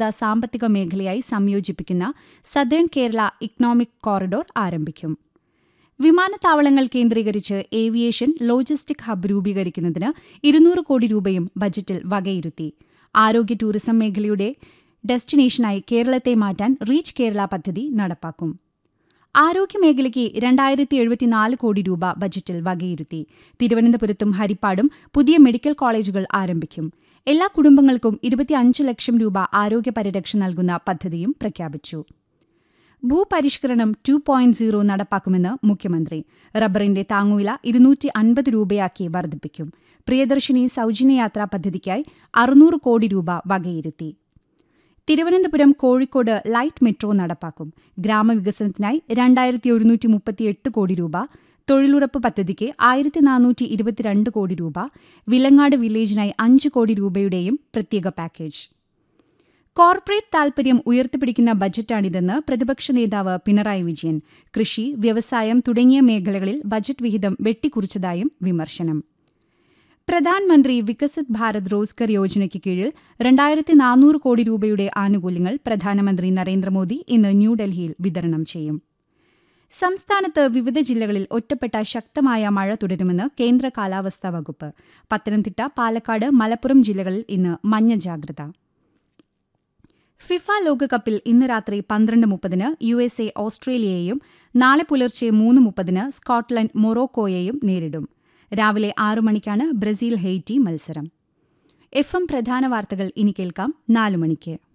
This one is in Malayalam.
കേന്ദ്രീകൃത സാമ്പത്തിക മേഖലയായി സംയോജിപ്പിക്കുന്ന സദേൺ കേരള ഇക്കണോമിക് കോറിഡോർ ആരംഭിക്കും വിമാനത്താവളങ്ങൾ കേന്ദ്രീകരിച്ച് ഏവിയേഷൻ ലോജിസ്റ്റിക് ഹബ്ബ് രൂപീകരിക്കുന്നതിന് ഇരുന്നൂറ് കോടി രൂപയും ബജറ്റിൽ വകയിരുത്തി ആരോഗ്യ ടൂറിസം മേഖലയുടെ ഡെസ്റ്റിനേഷനായി കേരളത്തെ മാറ്റാൻ റീച്ച് കേരള പദ്ധതി നടപ്പാക്കും ആരോഗ്യമേഖലയ്ക്ക് രണ്ടായിരത്തി എഴുപത്തിനാല് കോടി രൂപ ബജറ്റിൽ വകയിരുത്തി തിരുവനന്തപുരത്തും ഹരിപ്പാടും പുതിയ മെഡിക്കൽ കോളേജുകൾ ആരംഭിക്കും എല്ലാ കുടുംബങ്ങൾക്കും ഇരുപത്തിയഞ്ച് ലക്ഷം രൂപ ആരോഗ്യ പരിരക്ഷ നൽകുന്ന പദ്ധതിയും പ്രഖ്യാപിച്ചു ഭൂപരിഷ്കരണം ടു പോയിന്റ് സീറോ നടപ്പാക്കുമെന്ന് മുഖ്യമന്ത്രി റബ്ബറിന്റെ താങ്ങുവില ഇരുന്നൂറ്റി അൻപത് രൂപയാക്കി വർദ്ധിപ്പിക്കും പ്രിയദർശിനി സൗജന്യയാത്രാ പദ്ധതിക്കായി അറുന്നൂറ് കോടി രൂപ വകയിരുത്തി തിരുവനന്തപുരം കോഴിക്കോട് ലൈറ്റ് മെട്രോ നടപ്പാക്കും ഗ്രാമവികസനത്തിനായി രണ്ടായിരത്തി ഒരുന്നൂറ്റി മുപ്പത്തിയെട്ട് കോടി രൂപ തൊഴിലുറപ്പ് പദ്ധതിക്ക് ആയിരത്തി നാനൂറ്റി ഇരുപത്തിരണ്ട് കോടി രൂപ വിലങ്ങാട് വില്ലേജിനായി അഞ്ച് കോടി രൂപയുടെയും പ്രത്യേക പാക്കേജ് കോർപ്പറേറ്റ് താൽപര്യം ഉയർത്തിപ്പിടിക്കുന്ന ബജറ്റാണിതെന്ന് പ്രതിപക്ഷ നേതാവ് പിണറായി വിജയൻ കൃഷി വ്യവസായം തുടങ്ങിയ മേഖലകളിൽ ബജറ്റ് വിഹിതം വെട്ടിക്കുറിച്ചതായും വിമർശനം പ്രധാൻമന്ത്രി വികസിത് ഭാരത് റോസ്ഗർ യോജനയ്ക്ക് കീഴിൽ രണ്ടായിരത്തി നാനൂറ് കോടി രൂപയുടെ ആനുകൂല്യങ്ങൾ പ്രധാനമന്ത്രി നരേന്ദ്രമോദി ഇന്ന് ന്യൂഡൽഹിയിൽ വിതരണം ചെയ്യും സംസ്ഥാനത്ത് വിവിധ ജില്ലകളിൽ ഒറ്റപ്പെട്ട ശക്തമായ മഴ തുടരുമെന്ന് കേന്ദ്ര കാലാവസ്ഥാ വകുപ്പ് പത്തനംതിട്ട പാലക്കാട് മലപ്പുറം ജില്ലകളിൽ ഇന്ന് മഞ്ഞ ജാഗ്രത ഫിഫ ലോകകപ്പിൽ ഇന്ന് രാത്രി പന്ത്രണ്ട് മുപ്പതിന് യു എസ് എ ഓസ്ട്രേലിയയെയും നാളെ പുലർച്ചെ മൂന്ന് മുപ്പതിന് സ്കോട്ട്ലൻഡ് മൊറോക്കോയെയും നേരിടും രാവിലെ ആറു മണിക്കാണ് ബ്രസീൽ ഹെയ്റ്റി മത്സരം എഫ് എം പ്രധാന വാർത്തകൾ ഇനി കേൾക്കാം നാലു മണിക്ക്